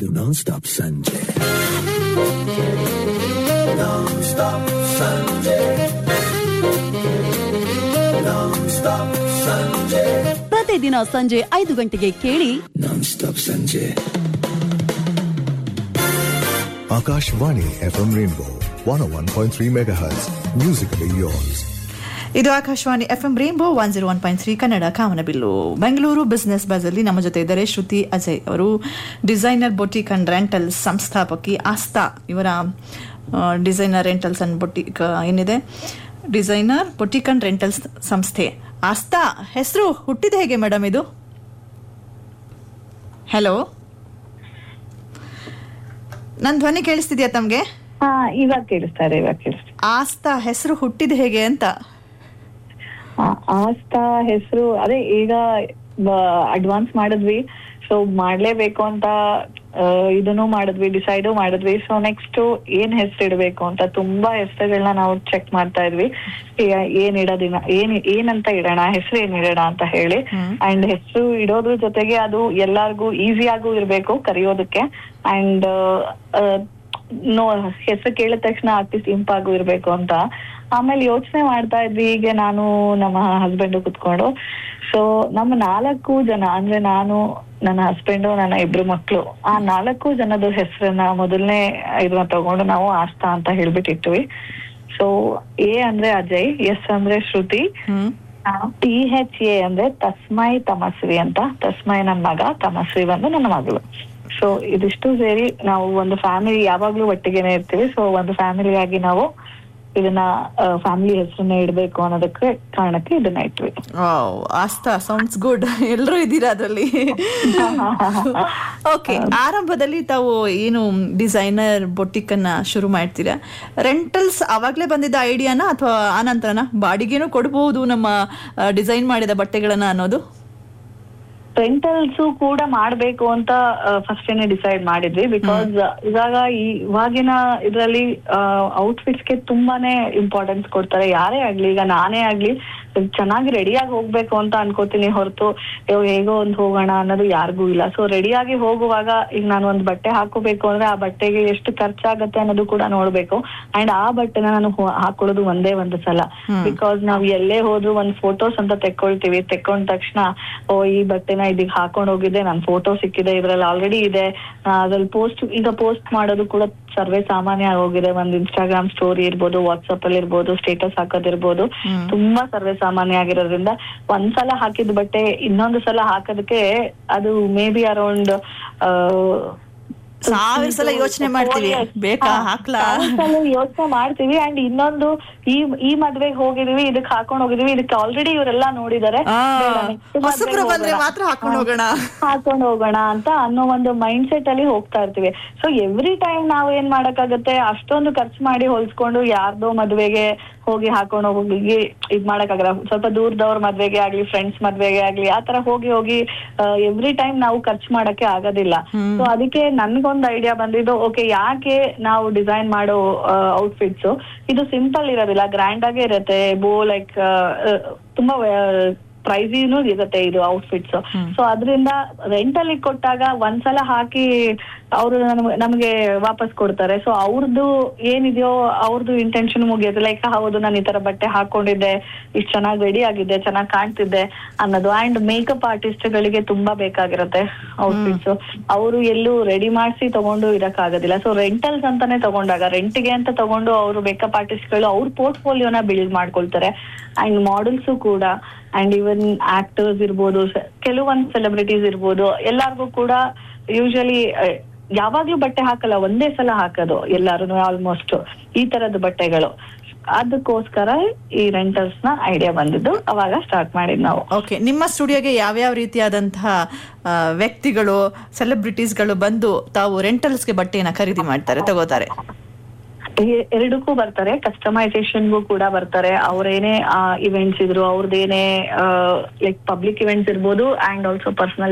Non-stop Sanjay. Non-stop Sanjay. Non-stop Sanjay. ಪ್ರತಿದಿನ ಸಂಜೆ ಐದು ಗಂಟೆಗೆ ಕೇಳಿ Non-stop Sanjay. Akashvani FM Rainbow 101.3 MHz. Musically yours. ಇದು Akashvani F M rainbow one zero one point three Kannada Kamanabillu Bengaluru business ಬಜಲ್ಲಿ ನಮ್ಮ ಜೊತೆ ಇದ್ದಾರೆ ಶ್ರುತಿ ಅಜಯ್ ಅವರು ಡಿಸೈನರ್ ಬೊಟಿಕ್ ಅಂಡ್ ರೆಂಟಲ್ಸ್ ಸಂಸ್ಥಾಪಕಿ ಆಸ್ತಾ ಇವರ ಡಿಸೈನರ್ ರೆಂಟಲ್ಸ್ ಅಂಡ್ ಬೊಟಿಕ್ ಏನಿದೆ ಡಿಸೈನರ್ ಬೊಟಿಕ್ ಅಂಡ್ ರೆಂಟಲ್ಸ್ ಸಂಸ್ಥೆ ಆಸ್ತಾ ಹೆಸರು ಹುಟ್ಟಿದ ಹೇಗೆ ಮೇಡಮ್ ಇದು ಹಲೋ ನನ್ನ ಧ್ವನಿ ಕೇಳಿಸ್ತಿದ್ಯಾ ತಮಗೆ ಹಾ ಇವಾಗ ಕೇಳಿಸ್ತಾರೆ ಇವಾಗ ಕೇಳಿಸ್ತಾರೆ ಆಸ್ತಾ ಹೆಸರು ಹುಟ್ಟಿದ ಹೇಗೆ ಅಂತ ಆಸ್ತಾ ಹೆಸರು ಅದೇ ಈಗ ಅಡ್ವಾನ್ಸ್ ಮಾಡಿದ್ವಿ ಸೊ ಮಾಡ್ಲೇಬೇಕು ಅಂತ ಆ, ಇದನ್ನು ಮಾಡಿದ್ವಿ ಡಿಸೈಡು ಮಾಡಿದ್ವಿ ಸೊ ನೆಕ್ಸ್ಟ್ ಏನ್ ಹೆಸರು ಇಡಬೇಕು ಅಂತ ತುಂಬಾ ಹೆಸರುಗಳನ್ನ ನಾವು ಚೆಕ್ ಮಾಡ್ತಾ ಇದ್ವಿ ಏ- ಏನ್ ಇಡೋದಿನ ಏನ್ ಏನಂತ ಇಡೋಣ ಹೆಸರು ಏನ್ ಇಡೋಣ ಅಂತ ಹೇಳಿ ಅಂಡ್ ಹೆಸರು ಇಡೋದ್ರ ಜೊತೆಗೆ ಅದು ಎಲ್ಲಾರ್ಗೂ ಈಸಿಯಾಗೂ ಇರ್ಬೇಕು ಕರೆಯೋದಕ್ಕೆ ಅಂಡ್ ನೋ ಹೆಸರು ಕೇಳಿದ ತಕ್ಷಣ ಅಟ್ಲೀಸ್ಟ್ ಇಂಪಾಗೂ ಇರ್ಬೇಕು ಅಂತ ಆಮೇಲೆ ಯೋಚನೆ ಮಾಡ್ತಾ ಇದ್ವಿ ಹೀಗೆ ನಾನು ನಮ್ಮ ಹಸ್ಬೆಂಡ್ ಕುತ್ಕೊಂಡು ಸೊ ನಮ್ಮ ನಾಲ್ಕು ಜನ ಅಂದ್ರೆ ನಾನು ನನ್ನ ಹಸ್ಬೆಂಡ್ ನನ್ನ ಇಬ್ರು ಮಕ್ಳು ಆ ನಾಲ್ಕು ಜನದ ಹೆಸರನ್ನ ಮೊದಲನೇ ಇದನ್ನ ತಗೊಂಡು ನಾವು ಆಸ್ತಾ ಅಂತ ಹೇಳ್ಬಿಟ್ಟಿಟ್ವಿ ಸೊ ಎ ಅಂದ್ರೆ ಅಜಯ್ ಎಸ್ ಅಂದ್ರೆ ಶ್ರುತಿ ಹ್ಮ್ ಟಿ ಹೆಚ್ ಎ ಅಂದ್ರೆ ತಸ್ಮೈ ತಮಸ್ವಿ ಅಂತ ತಸ್ಮೈ ನನ್ನ ಮಗ ತಮಸ್ವಿ ಬಂದು ನನ್ನ ಮಗಳು ಸೊ ಇದಿಷ್ಟು ಸೇರಿ ನಾವು ಒಂದು ಫ್ಯಾಮಿಲಿ ಯಾವಾಗ್ಲೂ ಒಟ್ಟಿಗೆನೆ ಇರ್ತೀವಿ ಸೊ ಒಂದು ಫ್ಯಾಮಿಲಿ ಆಗಿ ನಾವು ಇದನ್ನ ಫ್ಯಾಮಿಲಿ ಹೆಸರನ್ನ ಇಡ್ಬೇಕು ಅನ್ನೋದಕ್ಕೆ ಕಾರಣಕ್ಕೆ ಇದನ್ನ ಇಟ್ವಿ ವಾವ್ ಆಸ್ತಾ ಸೌಂಡ್ಸ್ ಗುಡ್ ಎಲ್ಲರೂ ಇದ್ದೀರಾ ಅದರಲ್ಲಿ ಓಕೆ ಆರಂಭದಲ್ಲಿ ತಾವು ಏನು ಡಿಸೈನರ್ ಬೊಟಿಕ್ ಅನ್ನ ಶುರು ಮಾಡ್ತೀರಾ ರೆಂಟಲ್ಸ್ ಅವಾಗ್ಲೇ ಬಂದಿದ್ದ ಐಡಿಯಾನ ಅಥವಾ ಆನಂತರನ ಬಾಡಿಗೆನೂ ಕೊಡಬಹುದು ನಮ್ಮ ಡಿಸೈನ್ ಮಾಡಿದ ಬಟ್ಟೆಗಳನ್ನ ಅನ್ನೋದು ರೆಂಟಲ್ಸ್ ಕೂಡ ಮಾಡ್ಬೇಕು ಅಂತ ಫಸ್ಟ್ ಏನೆ ಡಿಸೈಡ್ ಮಾಡಿದ್ವಿ ಬಿಕಾಸ್ ಇವಾಗ ಈ ಇವಾಗಿನ ಇದ್ರಲ್ಲಿ ಔಟ್ಫಿಟ್ಸ್ ಗೆ ತುಂಬಾನೇ ಇಂಪಾರ್ಟೆನ್ಸ್ ಕೊಡ್ತಾರೆ ಯಾರೇ ಆಗ್ಲಿ ಈಗ ನಾನೇ ಆಗ್ಲಿ ಚೆನ್ನಾಗಿ ರೆಡಿಯಾಗಿ ಹೋಗ್ಬೇಕು ಅಂತ ಅನ್ಕೋತೀನಿ ಹೊರತು ಹೇಗೋ ಒಂದ್ ಹೋಗೋಣ ಅನ್ನೋದು ಯಾರಿಗೂ ಇಲ್ಲ ಸೊ ರೆಡಿಯಾಗಿ ಹೋಗುವಾಗ ಈಗ ನಾನು ಒಂದ್ ಬಟ್ಟೆ ಹಾಕೋಬೇಕು ಅಂದ್ರೆ ಆ ಬಟ್ಟೆಗೆ ಎಷ್ಟು ಖರ್ಚಾಗತ್ತೆ ಅನ್ನೋದು ಕೂಡ ನೋಡ್ಬೇಕು ಅಂಡ್ ಆ ಬಟ್ಟೆನ ನಾನು ಹೊ- ಹಾಕೊಳ್ಳೋದು ಒಂದೇ ಒಂದು ಸಲ ಬಿಕಾಸ್ ನಾವ್ ಎಲ್ಲೇ ಹೋದ್ರು ಒಂದ್ ಫೋಟೋಸ್ ಅಂತ ತೆಕ್ಕೊಳ್ತೀವಿ ತೆಕ್ಕೊಂಡ ತಕ್ಷಣ ಓ ಈ ಬಟ್ಟೆನ ಇದೀಗ ಹಾಕೊಂಡ್ ಹೋಗಿದ್ದೆ ನನ್ ಫೋಟೋ ಸಿಕ್ಕಿದೆ ಇದ್ರಲ್ಲಿ ಆಲ್ರೆಡಿ ಇದೆ ಆ, ಅದ್ರಲ್ಲಿ ಪೋಸ್ಟ್ ಈಗ ಪೋಸ್ಟ್ ಮಾಡೋದು ಕೂಡ ಸರ್ವೇ ಸಾಮಾನ್ಯ ಆಗೋಗಿದೆ ಒಂದ್ ಇನ್ಸ್ಟಾಗ್ರಾಮ್ ಸ್ಟೋರಿ ಇರ್ಬೋದು ವಾಟ್ಸ್ಆಪ್ ಅಲ್ಲಿ ಇರ್ಬೋದು ಸ್ಟೇಟಸ್ ಹಾಕೋದಿರ್ಬೋದು ತುಂಬಾ ಸರ್ವೇ ಸಾಮಾನ್ಯ ಆಗಿರೋದ್ರಿಂದ ಒಂದ್ಸಲ ಹಾಕಿದ ಬಟ್ಟೆ ಇನ್ನೊಂದು ಸಲ ಹಾಕೋದಕ್ಕೆ ಅದು ಮೇ ಬಿ ಅರೌಂಡ್ ಸಾವಿರ ಸಲ ಯೋಚನೆ ಮಾಡ್ತೀವಿ ಬೇಕಾ ಹಾಕ್ಲಾ ಯೋಚನೆ ಮಾಡ್ತೀವಿ ಅಂಡ್ ಇನ್ನೊಂದು ಈ ಈ ಮದ್ವೆಗೆ ಹೋಗಿದೀವಿ ಇದಕ್ ಹಾಕೊಂಡ್ ಹೋಗಿದೀವಿ ಇದಕ್ಕೆ ಆಲ್ರೆಡಿ ಇವರೆಲ್ಲ ನೋಡಿದಾರೆ ಆ, ಬೇಡ, next ಹೊಸಬ್ರು ಮದ್ವೆಗ್ ಬಂದ್ರೆ ಹೋಗೋಣ. ಮಾತ್ರ ಹಾಕೊಂಡ್ ಹೋಗೋಣ. ಹಾಕೊಂಡ್ ಹೋಗೋಣ ಅಂತ ಅನ್ನೋ ಒಂದು ಮೈಂಡ್ ಸೆಟ್ ಅಲ್ಲಿ ಹೋಗ್ತಾ ಇರ್ತೀವಿ ಸೊ ಎವ್ರಿ ಟೈಮ್ ನಾವ್ ಏನ್ ಮಾಡಕ್ಕಾಗತ್ತೆ ಅಷ್ಟೊಂದು ಖರ್ಚು ಮಾಡಿ ಹೊಲ್ಸ್ಕೊಂಡು ಯಾರ್ದೋ ಮದ್ವೆಗೆ ಹೋಗಿ ಹಾಕೊಂಡು ಹೋಗಿ ಇದ್ ಮಾಡಕ್ಕಾಗಲ್ಲ ಸ್ವಲ್ಪ ದೂರದವ್ರ ಮದ್ವೆಗೆ ಆಗ್ಲಿ ಫ್ರೆಂಡ್ಸ್ ಮದ್ವೆಗೆ ಆಗ್ಲಿ ಆತರ ಹೋಗಿ ಹೋಗಿ ಎವ್ರಿ ಟೈಮ್ ನಾವು ಖರ್ಚು ಮಾಡಕ್ಕೆ ಆಗೋದಿಲ್ಲ ಸೊ ಅದಕ್ಕೆ ನನ್ಗೊಂದ್ ಐಡಿಯಾ ಬಂದಿದ್ದು ಓಕೆ ಯಾಕೆ ನಾವು ಡಿಸೈನ್ ಮಾಡೋ ಔಟ್ಫಿಟ್ಸ್ ಇದು ಸಿಂಪಲ್ ಇರೋದಿಲ್ಲ ಗ್ರ್ಯಾಂಡ್ ಆಗೇ ಇರುತ್ತೆ ಬೋ ಲೈಕ್ ತುಂಬಾ ಪ್ರೈಸಿನೂ ಇರುತ್ತೆ ಇದು ಔಟ್ಫಿಟ್ಸ್ ಸೊ ಅದರಿಂದ ರೆಂಟಲ್ಲಿ ಕೊಟ್ಟಾಗ ಒಂದ್ಸಲ ಹಾಕಿ ಅವರು ನಮಗೆ ವಾಪಸ್ ಕೊಡ್ತಾರೆ ಸೊ ಅವ್ರದ್ದು ಏನಿದೆಯೋ ಅವ್ರದ್ದು ಇಂಟೆನ್ಷನ್ ಮುಗಿಯುತ್ತೆ ಲೈಕ್ ಹೌದು ನಾನು ಈ ತರ ಬಟ್ಟೆ ಹಾಕೊಂಡಿದ್ದೆ ಇಷ್ಟು ಚೆನ್ನಾಗಿ ರೆಡಿ ಆಗಿದ್ದೆ ಚೆನ್ನಾಗಿ ಕಾಣ್ತಿದ್ದೆ ಅನ್ನೋದು ಅಂಡ್ ಮೇಕಪ್ ಆರ್ಟಿಸ್ಟ್ ಗಳಿಗೆ ತುಂಬಾ ಬೇಕಾಗಿರುತ್ತೆ ಔಟ್ಫಿಟ್ಸ್ ಅವರು ಎಲ್ಲೂ ರೆಡಿ ಮಾಡಿಸಿ ತಗೊಂಡು ಇರಕ್ಕಾಗೋದಿಲ್ಲ ಸೊ ರೆಂಟಲ್ಸ್ ಅಂತಾನೆ ತಗೊಂಡಾಗ ರೆಂಟ್ಗೆ ಅಂತ ತಗೊಂಡು ಅವರು ಮೇಕಪ್ ಆರ್ಟಿಸ್ಟ್ ಗಳು ಅವ್ರ ಪೋರ್ಟ್ಫೋಲಿಯೋನ ಬಿಲ್ಡ್ ಮಾಡ್ಕೊಳ್ತಾರೆ ಅಂಡ್ ಮಾಡೆಲ್ಸ್ ಕೂಡ ಅಂಡ್ ಇವನ್ ಆಕ್ಟರ್ಸ್ ಇರ್ಬೋದು ಸ- ಕೆಲವೊಂದ್ ಸೆಲೆಬ್ರಿಟೀಸ್ ಇರ್ಬೋದು ಎಲ್ಲಾರ್ಗೂ ಕೂಡ ಯೂಶಲಿ ಯಾವಾಗ್ಲೂ ಬಟ್ಟೆ ಹಾಕಲ್ಲ ಒಂದೇ ಸಲ ಹಾಕೋದು ಎಲ್ಲಾರು ಆಲ್ಮೋಸ್ಟ್ ಈ ತರದ ಬಟ್ಟೆಗಳು ಅದಕ್ಕೋಸ್ಕರ ಈ ರೆಂಟಲ್ಸ್ ನ ಐಡಿಯಾ ಬಂದಿದ್ದು ಅವಾಗ ಸ್ಟಾರ್ಟ್ ಮಾಡಿದ್ ನಾವು ಓಕೆ ನಿಮ್ಮ ಸ್ಟುಡಿಯೋಗೆ ಯಾವ್ಯಾವ ರೀತಿಯಾದಂತಹ ಆ, ವ್ಯಕ್ತಿಗಳು ಸೆಲೆಬ್ರಿಟೀಸ್ಗಳು ಬಂದು ತಾವು ರೆಂಟಲ್ಸ್ಗೆ ಬಟ್ಟೆಯನ್ನ ಖರೀದಿ ಮಾಡ್ತಾರೆ ತಗೋತಾರೆ ಎ- ಎರಡಕ್ಕೂ ಬರ್ತಾರೆ ಕಸ್ಟಮೈಸೇಷನ್ಗೂ ಕೂಡ ಬರ್ತಾರೆ ಅವ್ರೇನೇ ಇವೆಂಟ್ಸ್ ಇದ್ರು ಅವ್ರದ್ದೇನೇ ಲೈಕ್ ಪಬ್ಲಿಕ್ ಇವೆಂಟ್ಸ್ ಇರ್ಬೋದು ಅಂಡ್ ಆಲ್ಸೋ ಪರ್ಸನಲ್